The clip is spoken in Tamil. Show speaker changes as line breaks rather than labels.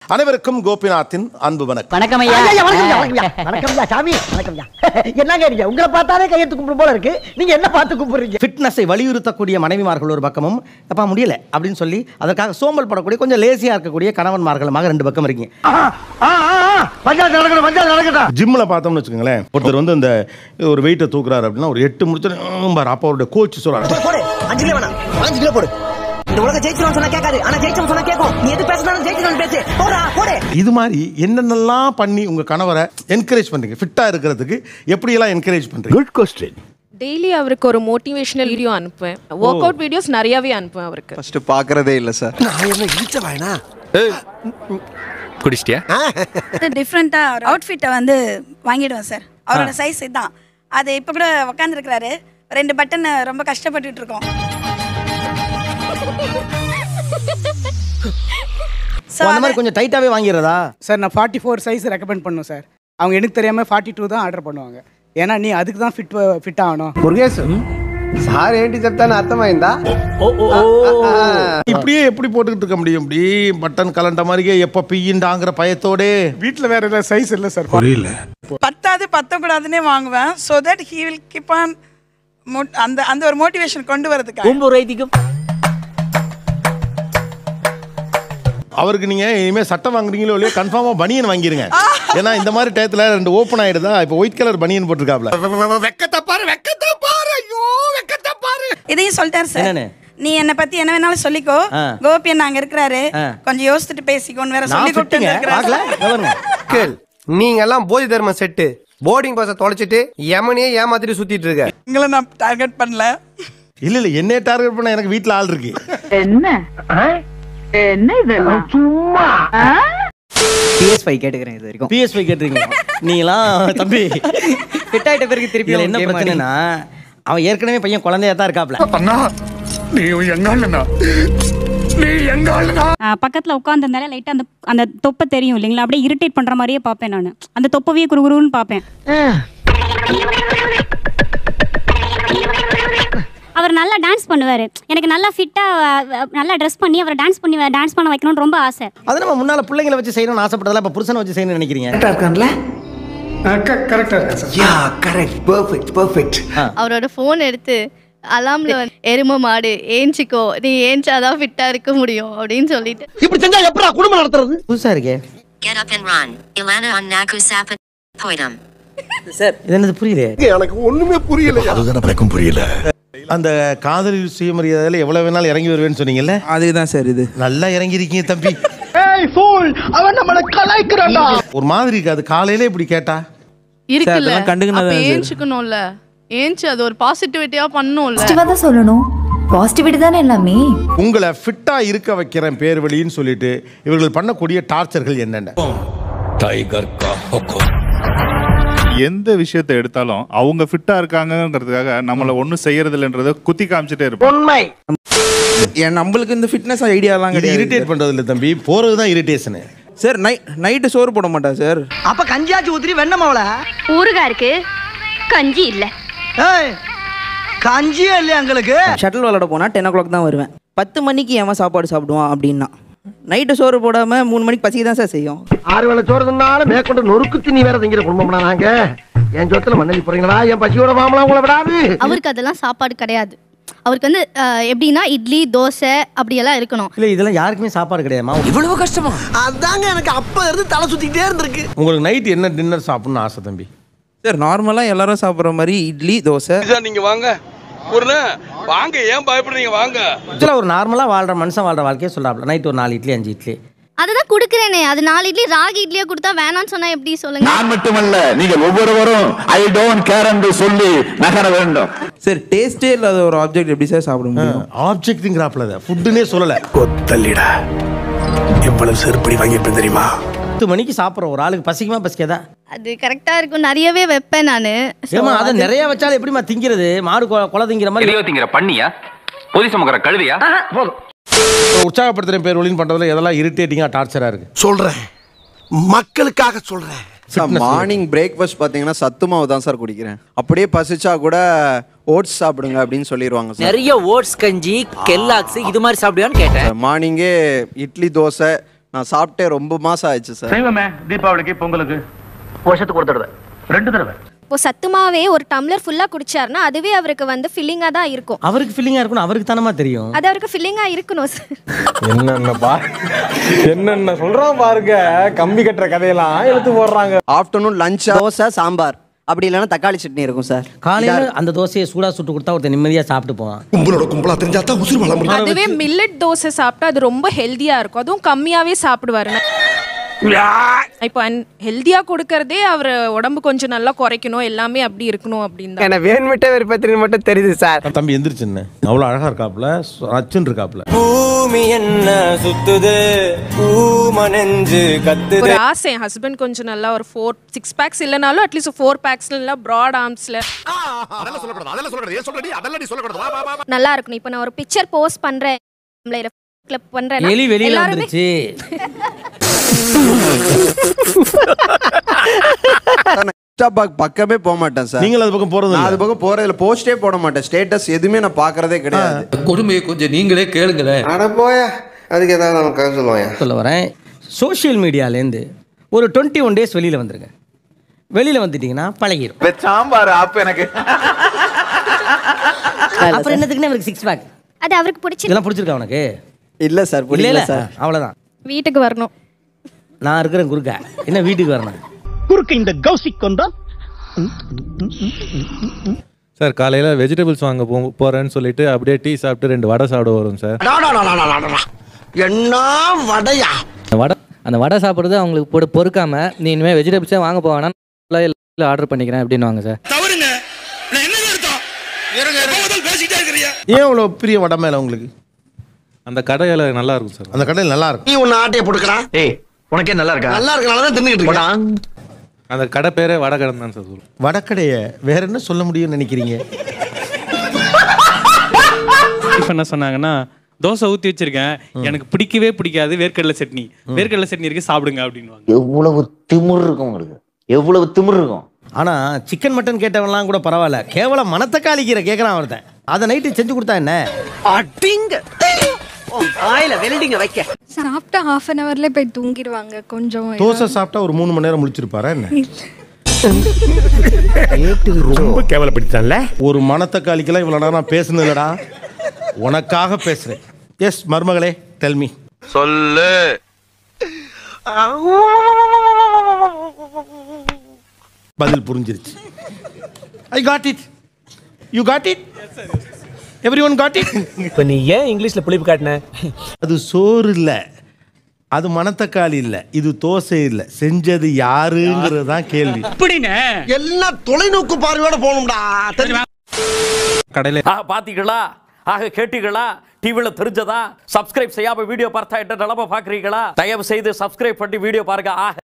அனைவருக்கும் கோபிநாத்தின் அன்பு வணக்கம்
வணக்கம் ஐயா
ஐயா, வணக்கம் ஐயா, வணக்கம் ஐயா. வணக்கம் ஐயா, சாமி வணக்கம் ஐயா. என்னங்க நீங்க உங்களை பார்த்தாலே கையெழுத்து கும்பிடு போல இருக்கு நீங்க என்ன பார்த்து கும்பிடுறீங்க
ஃபிட்னஸை வலியுறுத்தக்கூடிய மனைவிமார்கள் ஒரு பக்கமும் அப்பா முடியல அப்படின்னு சொல்லி அதற்காக சோம்பல் படக்கூடிய கொஞ்சம் லேசியாக இருக்கக்கூடிய கணவன்மார்களுமாக ரெண்டு பக்கம் இருக்கீங்க
பஞ்சாயத்து நடக்கணும் பஞ்சாயத்து நடக்கட்டும்
ஜிம்மில் பார்த்தோம்னு வச்சுக்கோங்களேன் ஒருத்தர் வந்து இந்த ஒரு வெயிட்டை தூக்குறாரு அப்படின்னா ஒரு எட்டு முடிச்சு பாரு அப்போ அவருடைய கோச் சொல்றாரு
போடு அஞ்சு கிலோ வேணாம் அஞ்சு கிலோ போடு இந்த உலக ஜெயிச்சிரும் சொன்னா கேட்காது ஆனா ஜெயிச்சவன் சொன்னா கேட்கும் நீ எது பேசினாலும் ஜெயிச்சிரும் பேசு போடா போடு
இது மாதிரி என்னென்னலாம் பண்ணி உங்க கணவரை என்கரேஜ் பண்றீங்க ஃபிட்டா இருக்கிறதுக்கு எப்படியெல்லாம் என்கரேஜ் பண்றீங்க
குட் கொஸ்டின்
டெய்லி அவருக்கு ஒரு மோட்டிவேஷனல் வீடியோ அனுப்புவேன் ஒர்க் அவுட் வீடியோஸ் நிறையவே அனுப்புவேன் அவருக்கு
ஃபர்ஸ்ட் பார்க்கறதே இல்லை சார்
நான் என்ன இழிச்ச வாயனா
குடிச்சிட்டியா
டிஃப்ரெண்ட்டாக அவுட்ஃபிட்டை வந்து வாங்கிடுவேன் சார் அவரோட சைஸ் இதுதான் அது இப்போ கூட உக்காந்துருக்கிறாரு ரெண்டு பட்டன் ரொம்ப கஷ்டப்பட்டுட்டு இருக்கோம்
ஓ, அந்த மாதிரி கொஞ்சம் டைட்டாகவே வாங்கிடுறதா
சார் நான் ஃபார்ட்டி ஃபோர் சைஸ் ரெக்கமெண்ட் பண்ணும் சார் அவங்க எனக்கு தெரியாமல் ஃபார்ட்டி டூ தான் ஆர்டர் பண்ணுவாங்க ஏன்னா நீ அதுக்கு தான் ஃபிட் ஃபிட் ஆகணும்
మురుగేశ్ సార్ ఏంటి చెప్తాను అర్థమైందా
இப்படியே எப்படி போட்டுக்கிட்டு இருக்க முடியும் இப்படி பட்டன் கலண்ட மாதிரியே எப்ப பிய்யின்டாங்கிற பயத்தோடே
வீட்டில் வேற ஏதாவது சைஸ் இல்லை சார்
பத்தாது பத்தக்கூடாதுன்னே வாங்குவேன் so that he will keep on அந்த அந்த ஒரு மோட்டிவேஷன் கொண்டு வரதுக்காக
ஒம்பது ரூபாய்க்கும்
அவருக்கு நீங்க இனிமே சட்டை வாங்குறீங்களோ இல்லையோ கன்ஃபார்மா பனியன் வாங்கிருங்க ஏன்னா இந்த மாதிரி டயத்துல ரெண்டு ஓப்பன் ஆயிடுதா இப்போ ஒயிட் கலர் பனியன் போட்டிருக்காப்ல
వెక్కత పారు వెక్కత పారు అయ్యో వెక్కత పారు
இதையும் சொல்லிட்டாரு சார்
என்னன்னு?
நீ என்ன பத்தி என்ன வேணாலும் சொல்லிக்கோ
ஆ.
கோபி அண்ணா அங்க இருக்கிறாரு
ஆ.
கொஞ்சம் யோசிச்சுட்டு பேசிக்கோன்னு வேற
நான்
சொல்லி
ஃபிட்டுங்க பார்க்கல
கூப்பிட்டு
கவருங்க
கேள் நீங்க எல்லாம் போதி தர்ம செட்டு போர்டிங் பாஸை தொலைச்சிட்டு யமனையே ஏமாத்திட்டு சுத்திட்டு இருக்க
உங்களை நான் டார்கெட் பண்ணல
இல்ல இல்ல என்னைய டார்கெட் பண்ண எனக்கு வீட்ல ஆள் இருக்கு
பிஎஸ் ஃபைவ் கேட்டுக்கிறேன் இது வரைக்கும்
பிஎஸ்பை கேட்டிருக்கீங்க நீங்களாம் தம்பி
ஃபிட் ஆகிட்ட பிறகு திருப்பி
இதுல என்ன பிரச்சனைனா அவன் ஏற்கனவே பையன் குழந்தையா தான் இருக்காப்ல
பக்கத்தில் உட்காந்துருந்தாலே லைட்டாக அந்த அந்த தொப்பை தெரியும் இல்லைங்களா அப்படியே இரிட்டேட் பண்ணுற மாதிரியே பார்ப்பேன் நான் அந்த தொப்பவே குறுகுருன்னு பார்ப்பேன் அவர் நல்லா டான்ஸ் பண்ணுவார் எனக்கு நல்லா ஃபிட்டாக நல்லா ட்ரெஸ் பண்ணி அவர் டான்ஸ் பண்ணி டான்ஸ் பண்ண வைக்கணும்னு ரொம்ப ஆசை
அது நம்ம முன்னால பிள்ளைங்களை வச்சு செய்யணும்னு ஆசைப்பட்டதெல்லாம் இப்போ புருஷனை வச்சு செய்யணும்னு நினைக்கிறீங்க
இருக்கான்ல
கரெக்டாக இருக்கேன் sir
ya correct perfect perfect
அவரோட ஃபோன் எடுத்து அலாம்ல எரும மாடு ஏஞ்சிக்கோ நீ ஏஞ்சாதான் ஃபிட்டா இருக்க முடியும் அப்படின்னு சொல்லிட்டு
இப்படி செஞ்சா எப்படா குடும்பம் நடத்துறது
புதுசா இருக்கே
Get up and run. Ilana on Naku Sapa. Poitum.
இது என்னது புரியல
எனக்கு ஒண்ணுமே புரியல அதுதானே எனக்கும் புரியல
அந்த காதல் சுயமரியாதையில எவ்வளவு வேணாலும் இறங்கி வருவேன்னு சொன்னீங்கல்ல
அதுக்கு தான் சார் இது
நல்லா இறங்கி இருக்கீங்க தம்பி
அவன் நம்மளை கலாய்க்கிறான்டா
ஒரு மாதிரி இருக்காது காலையில இப்படி கேட்டா
இருக்குல்ல
அதெல்லாம் கண்டுக்கினது
அப்ப
தான் சார்.
ஏஞ்சுக்கணும்ல ஏஞ்சி அது ஒரு பாசிட்டிவிட்டியா பண்ணும்ல
பாசிட்டிவாக தான் சொல்லணும் பாசிட்டிவிட்டி தானே எல்லாமே
உங்களை ஃபிட்டா இருக்க வைக்கிறேன் பேர் வழின்னு சொல்லிட்டு இவர்கள் பண்ணக்கூடிய டார்ச்சர்கள் என்னென்ன
எந்த விஷயத்தை எடுத்தாலும் அவங்க ஃபிட்டா இருக்காங்கன்றதுக்காக நம்மள ஒண்ணும் செய்யறது இல்லைன்றத குத்தி காமிச்சிட்டே இருப்போம்
உண்மை
என் நம்மளுக்கு இந்த ஃபிட்னஸ் ஐடியாலாம்
இது
கிடையாது
இரிட்டேட் பண்றது இல்ல தம்பி போறது தான் இரிட்டேஷன்
சார் நைட் நைட்டு சோறு போட மாட்டா சார்
அப்ப கஞ்சியாச்சு ஊத்திரி வெண்ணமாவல
ஊறுகாய் இருக்கு கஞ்சி இல்லை
ஏய் கஞ்சியே இல்லையா எங்களுக்கு
ஷட்டில் விளாட போனால் டென் ஓ கிளாக் தான் வருவேன் பத்து மணிக்கு ஏன் சாப்பாடு சாப்பிடுவான் அப்படின்னா நைட்டு சோறு போடாமல் மூணு மணிக்கு பசிக்க தான் சார் செய்யும்
ஆறு வேளை சோறு தின்னாலும் மேற்கொண்டு நொறுக்கு திணி வேற திங்கிற குடும்பம்னா நாங்க என் சொத்துல மண்ணலி போறீங்களா என் பசியோட மாமலாம் உங்களை விடாது
அவருக்கு அதெல்லாம் சாப்பாடு கிடையாது அவருக்கு வந்து அஹ், எப்படின்னா இட்லி தோசை அப்படியெல்லாம் இருக்கணும்
இல்ல இதெல்லாம் யாருக்குமே சாப்பாடு கிடையாதுமா
இவ்வளவு கஷ்டமா
அதாங்க எனக்கு அப்ப இருந்து தலை சுத்திக்கிட்டே இருந்திருக்கு
உங்களுக்கு நைட் என்ன டின்னர் சாப்பிடணும்னு ஆசை தம்பி
சார் நார்மலாக எல்லாரும் சாப்பிட்ற மாதிரி இட்லி தோசை
நீங்க வாங்க ஒரு வாங்க ஏன் பயப்படுறீங்க வாங்க
ஆக்சுவலாக ஒரு நார்மலாக வாழ்ற மனுஷன் வாழ்ற வாழ்க்கையே சொல்றாப்ல நைட் ஒரு நாலு இட்லி அஞ்சு இட்லி
அதுதான் கொடுக்குறேனே அது நாலு இட்லி ராகி இட்லியா கொடுத்தா வேணாம்னு சொன்னா எப்படி சொல்லுங்க
மட்டுமல்ல நீங்கள் ஒவ்வொருவரும் ஐ டோன்ட் கேர் என்று சொல்லி நகர வேண்டும்
சார் டேஸ்டே இல்லாத ஒரு ஆப்ஜெக்ட் எப்படி சார் சாப்பிட முடியும்
ஆப்ஜெக்ட்டுங்கிறாப்ல ஃபுட்டுனே சொல்லல
கொத்தல்லிடா எவ்வளவு செருப்படி வாங்கியிருப்பேன் தெரியுமா
பத்து மணிக்கு சாப்பிட்ற ஒரு ஆளுக்கு பசிக்குமா பசிக்காதா
அது கரெக்டா இருக்கும் நிறையவே வைப்பேன் நானு So,
ஏமா அதை
அது-
நிறைய வச்சாலும் எப்படிமா திங்கிறது மாடு கொ- கொலை திங்கிற மாதிரி
திங்கிற பண்ணியா பொதி சுமக்கிற கழுவியா
உற்சாகப்படுத்துற பேர் வழின்னு பண்றதுல எதெல்லாம் இரிட்டேட்டிங்கா டார்ச்சரா இருக்கு
சொல்றேன் மக்களுக்காக சொல்றேன்
மார்னிங் பிரேக்ஃபாஸ்ட் பார்த்தீங்கன்னா சத்து மாவு தான் சார் குடிக்கிறேன் அப்படியே பசிச்சா கூட ஓட்ஸ் சாப்பிடுங்க அப்படின்னு சொல்லிடுவாங்க சார்
நிறைய ஓட்ஸ் கஞ்சி கெல்லாக்ஸ் இது மாதிரி சாப்பிடுவான்னு கேட்டேன்
மார்னிங்கே இட்லி தோசை நான் சாப்பிட்டே ரொம்ப மாசம் ஆயிடுச்சு சார்
செய்வோமே தீபாவளிக்கு பொங்கலுக்கு வருஷத்துக்கு ஒரு தடவை ரெண்டு தடவை
இப்போ சத்துமாவே ஒரு டம்ளர் ஃபுல்லா குடிச்சாருன்னா அதுவே அவருக்கு வந்து ஃபில்லிங்கா தான் இருக்கும்
அவருக்கு ஃபீலிங்காக இருக்கணும் அவருக்கு தானமா தெரியும்
அது அவருக்கு ஃபில்லிங்கா இருக்கணும் சார்
என்னென்ன என்னென்ன சொல்றான் பாருங்க கம்பி கட்டுற கதையெல்லாம் எடுத்து போடுறாங்க
ஆஃப்டர்நூன் லஞ்ச்
தோசை சாம்பார் அப்படி இல்லைன்னா தக்காளி சட்னி இருக்கும் சார்
காலையில் அந்த தோசையை சூடாக சுட்டு கொடுத்தா ஒருத்தர் நிம்மதியாக சாப்பிட்டு போவான்
கும்பலோட கும்பலா தெரிஞ்சா தான் உசுறு வள முடியும்
அதுவே மில்லட் தோசை சாப்பிட்டா அது ரொம்ப ஹெல்தியா இருக்கும் அதுவும் கம்மியாவே சாப்பிடுவாரு இப்போ ஹெல்தியா கொடுக்கறதே அவர் உடம்பு கொஞ்சம் நல்லா குறைக்கணும் எல்லாமே அப்படி இருக்கணும் அப்படின்னு தான்
என்ன வேணுமிட்டே வெறுப்பத்திரின்னு மட்டும் தெரியுது சார்
தம்பி எந்திரிச்சுன்னு அவ்வளோ அழகா இருக்காப்புல அச்சுன்னு இருக்காப்புல
பூமி என்ன சுத்துது பூமனெஞ்சு கத்துது
ஒரு ஆசை என் ஹஸ்பண்ட் கொஞ்சம் நல்லா ஒரு ஃபோர் சிக்ஸ் பேக்ஸ் இல்லைனாலும் அட்லீஸ்ட் ஃபோர் பேக்ஸ்ல இல்லை ப்ராட் ஆர்ம்ஸ்ல
அதெல்லாம் சொல்லக்கூடாது அதெல்லாம் சொல்லக்கூடாது ஏன் சொல்றடி அதெல்லாம் நீ சொல்லக்கூடாது வா, வா, வா, வா.
நல்லா இருக்கணும் இப்போ நான் ஒரு பிக்சர் போஸ்ட் பண்றேன் கிளப் பண்றேன்
எலி வெளியில வந்துருச்சு
இன்ஸ்டாபாக் பக்கமே போக மாட்டேன் சார்
நீங்களும் அது பக்கம் போறது
நான் அது பக்கம் போறதில்ல போஸ்டே போட மாட்டேன் ஸ்டேட்டஸ் எதுவுமே நான் பார்க்கறதே கிடையாது
கொடுமையை கொஞ்சம் நீங்களே கேளுங்களேன்
அட போயா அதுக்கு ஏதாவது நமக்கு சொல்லுவாங்க
சொல்ல வரேன் சோஷியல் மீடியாலேருந்து ஒரு டுவெண்ட்டி ஒன் டேஸ் வெளியில் வந்துருங்க வெளியில் வந்துட்டீங்கன்னா பழகிடும்
சாம்பார் ஆப்பு எனக்கு
அப்புறம் என்னத்துக்குன்னு அவருக்கு சிக்ஸ் பேக்
அது அவருக்கு பிடிச்சி
இதெல்லாம் பிடிச்சிருக்கா உனக்கு
இல்ல சார்
இல்ல
புரியல
இல்ல
சார்
அவ்வளோதான்
வீட்டுக்கு வரணும்
நான் இருக்கிறேன் குறுக்க என்ன வீட்டுக்கு வரணும்
குறுக்க இந்த கௌசிக் வந்தா
சார் காலையில் வெஜிடபிள்ஸ் வாங்க போ போகிறேன்னு சொல்லிட்டு அப்படியே டீ சாப்பிட்டு ரெண்டு வடை சாப்பிட வரும் சார்
என்ன வடையா
வடை அந்த வடை சாப்பிட்றது அவங்களுக்கு போட்டு பொறுக்காம நீ இனிமேல் வெஜிடபிள்ஸே வாங்க போவேனா இல்லை ஆர்டர் பண்ணிக்கிறேன் அப்படின்னு வாங்க சார்
தவறுங்க நான் என்ன அர்த்தம் எப்போதும் பேசிட்டே இருக்கிறியா
ஏன் இவ்வளோ பிரிய வடை மேல உங்களுக்கு
அந்த கடையில் நல்லா இருக்கும் சார்
அந்த கடையில் நல்லா இருக்கும்
நீ உன்னை ஆட்டைய போட்டுக்கடா
ஏய் உனக்கே நல்லா இருக்கா
நல்லா இருக்கனால தான் தின்னுகிட்டு இருக்கேன்
அந்த கடை பேரே வடை கடை தான் சார் சொல்லுவோம்
வடக்கடையை வேற என்ன சொல்ல முடியும்னு நினைக்கிறீங்க
இப்போ என்ன சொன்னாங்கன்னா தோசை ஊற்றி வச்சிருக்கேன் எனக்கு பிடிக்கவே பிடிக்காது வேர்க்கடலை சட்னி வேர்க்கடலை சட்னி இருக்கு சாப்பிடுங்க அப்படின்னு
எவ்வளவு திமிர் இருக்கும் உங்களுக்கு எவ்வளவு திமிர் இருக்கும்
ஆனா சிக்கன் மட்டன் கேட்டவன்லாம் கூட பரவாயில்ல கேவலம் மணத்தக்காளி கீரை கேட்குறான் ஒருத்தன் அதை நைட்டு செஞ்சு கொடுத்தா என்ன
அடிங்க ஆயில வெல்டிங்க வைக்க
சாப்பிட்டா ஹாஃப் அன் ஹவர்ல போய் தூங்கிடுவாங்க கொஞ்சம்
தோசை சாப்பிட்டா ஒரு மூணு மணி நேரம் முடிச்சிருப்பாரா என்ன
ரொம்ப கேவலப்படுத்தான்ல
ஒரு மணத்தக்காளிக்கெல்லாம் இவ்வளோ நேரம் நான் பேசுனது இல்லடா உனக்காக பேசுறேன் எஸ் மருமகளே டெல்மி
சொல்லு
பதில் புரிஞ்சிருச்சு I got it you got it everyone got it
இப்போ நீ ஏன் இங்கிலீஷ்ல புளிப்பு காட்டின
அது சோறு இல்லை அது மணத்தக்காளி இல்லை இது தோசை இல்லை செஞ்சது யாருங்கிறது தான் கேள்வி
எல்லாம் தொலைநோக்கு பார்வையோட போகணும்டா தெரியுமா
கடையில்
ஆக பாத்தீங்களா ஆக கேட்டீங்களா டிவில தெரிஞ்சதா சப்ஸ்கிரைப் செய்யாம வீடியோ பார்த்தா என்ன நிலம பாக்குறீங்களா தயவு செய்து சப்ஸ்கிரைப் பண்ணி வீடியோ பாருங்க ஆக